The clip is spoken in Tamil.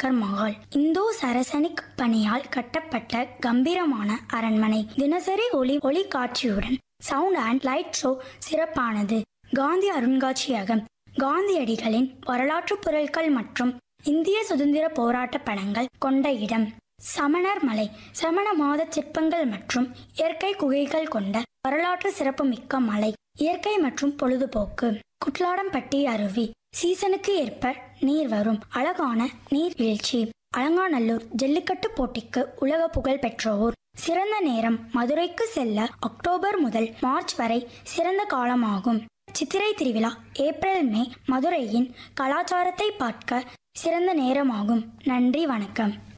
சக்கர் மஹால் இந்தோ சரசனிக் பணியால் கட்டப்பட்ட கம்பீரமான அரண்மனை தினசரி ஒளி ஒளி காட்சியுடன் சவுண்ட் அண்ட் லைட் ஷோ சிறப்பானது காந்தி அருங்காட்சியகம் காந்தியடிகளின் வரலாற்று பொருட்கள் மற்றும் இந்திய சுதந்திர போராட்ட படங்கள் கொண்ட இடம் சமணர் மலை சமண மாத சிற்பங்கள் மற்றும் இயற்கை குகைகள் கொண்ட வரலாற்று சிறப்புமிக்க மலை இயற்கை மற்றும் பொழுதுபோக்கு குட்லாடம்பட்டி அருவி சீசனுக்கு ஏற்ப நீர் வரும் அழகான நீர்வீழ்ச்சி அலங்காநல்லூர் ஜல்லிக்கட்டு போட்டிக்கு உலக புகழ் பெற்றோர் சிறந்த நேரம் மதுரைக்கு செல்ல அக்டோபர் முதல் மார்ச் வரை சிறந்த காலமாகும் சித்திரை திருவிழா ஏப்ரல் மே மதுரையின் கலாச்சாரத்தை பார்க்க சிறந்த நேரமாகும் நன்றி வணக்கம்